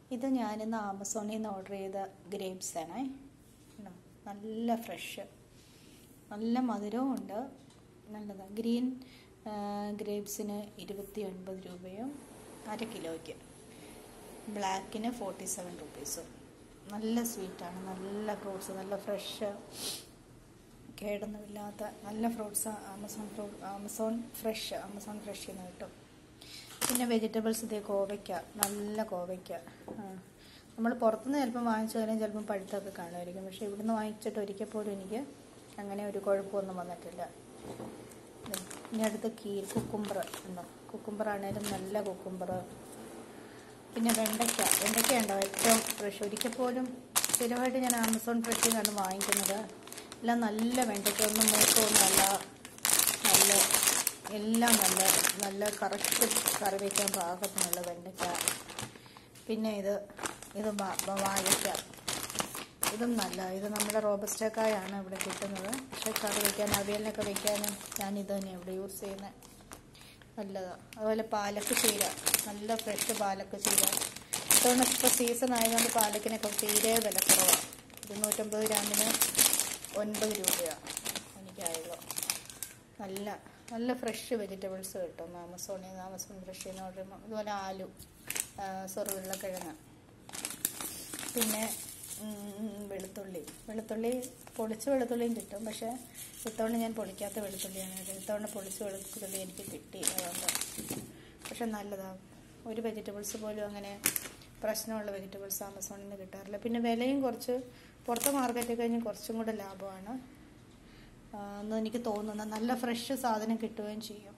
ഇത് ഞാനിന്ന് ആമസോണിൽ നിന്ന് ഓർഡർ ചെയ്ത ഗ്രേപ്സ് ആണേ കണ്ടോ? നല്ല ഫ്രഷ് നല്ല മധുരവും ഉണ്ട് നല്ലതാണ് ഗ്രീൻ ഗ്രേപ്സിന് ഇരുപത്തി ഒൻപത് രൂപയും അര കിലോയ്ക്ക് ബ്ലാക്കിന് ഫോർട്ടി സെവൻ റുപ്പീസും നല്ല സ്വീറ്റാണ് നല്ല ഫ്രൂട്ട്സ് നല്ല ഫ്രഷ് കേടൊന്നുമില്ലാത്ത നല്ല fruits Amazon fruit Amazon fresh Amazon ഫ്രഷിൽ നിന്ന് കിട്ടും പിന്നെ വെജിറ്റബിൾസ് ഇതേ കോവയ്ക്ക നല്ല കോവയ്ക്ക നമ്മൾ പുറത്തുനിന്ന് ചിലപ്പം വാങ്ങിച്ചു കഴിഞ്ഞാൽ ചിലപ്പം പഴുത്തൊക്കെ കാണുമായിരിക്കും പക്ഷേ ഇവിടുന്ന് വാങ്ങിച്ചിട്ട് ഒരിക്കൽ പോലും എനിക്ക് അങ്ങനെ ഒരു കുഴപ്പമൊന്നും വന്നിട്ടില്ല ദേ, ഇനി അടുത്ത് കീ കുക്കുംബർ ഉണ്ടോ കുക്കുംബർ ആണേലും നല്ല കുക്കുംബർ പിന്നെ വെണ്ടയ്ക്ക വെണ്ടയ്ക്ക ഉണ്ടോ ഏറ്റവും ഫ്രഷ് ഒരിക്കൽ പോലും സ്ഥിരമായിട്ട് ഞാൻ ആമസോൺ ഫ്രഷിൽ നിന്നാണ് വാങ്ങിക്കുന്നത് എല്ലാം നല്ല വെണ്ടയ്ക്ക ഒന്നും മൂത്തൊന്നുമല്ല നല്ല എല്ലാം നല്ല നല്ല കറക്റ്റ് കറി വയ്ക്കാൻ പാകത്തിനുള്ള വെണ്ടയ്ക്ക പിന്നെ ഇത് ഇത് വാ- വാ- വാഴയ്ക്ക ഇതും നല്ല ഇത് നമ്മുടെ റോബസ്റ്റക്കായാണ് ഇവിടെ കിട്ടുന്നത് പക്ഷേ കറി വയ്ക്കാൻ അവിയലിനൊക്കെ വയ്ക്കാനും ഞാൻ ഇത് തന്നെയാണ് ഇവിടെ യൂസ് ചെയ്യുന്നത് നല്ലതാണ് അതുപോലെ പാലക്ക് ചീര നല്ല ഫ്രഷ് പാലക്ക് ചീര ഇത്തവണ ഇപ്പോൾ സീസൺ ആയതുകൊണ്ട് പാലക്കിനൊക്കെ തീരെ വില കുറവാണ് ഇരുന്നൂറ്റമ്പത് ഗ്രാമിന് ഒൻപത് രൂപയാണ് എനിക്കായുള്ളൂ നല്ല നല്ല ഫ്രഷ് വെജിറ്റബിൾസ് കിട്ടും ആമസോണിൽ നിന്ന് ആമസോൺ ഫ്രഷിൽ നിന്ന് ഓർഡർ ചെയ്യുമ്പോൾ അതുപോലെ ആലു സോറി ഉരുളക്കിഴങ്ങ് പിന്നെ ഉം, വെളുത്തുള്ളി വെളുത്തുള്ളി പൊളിച്ച വെളുത്തുള്ളിയും കിട്ടും പക്ഷേ ഇത്തവണ ഞാൻ പൊളിക്കാത്ത വെളുത്തുള്ളിയാണ് ഇട്ടത്. ഇത്തവണ പൊളിച്ച വെളുത്തുള്ളി എനിക്ക് കിട്ടി അതുകൊണ്ട് പക്ഷെ നല്ലതാണ് ഒരു വെജിറ്റബിൾസ് പോലും അങ്ങനെ പ്രശ്നമുള്ള വെജിറ്റബിൾസ് ആമസോണിൽ നിന്ന് കിട്ടാറില്ല പിന്നെ വിലയും കുറച്ച് പുറത്തെ മാർക്കറ്റിൽ കഴിഞ്ഞ് കുറച്ചും കൂടെ ലാഭമാണ് ആ, എന്ന് എനിക്ക് തോന്നുന്നു നല്ല ഫ്രഷ് സാധനം കിട്ടുകയും ചെയ്യും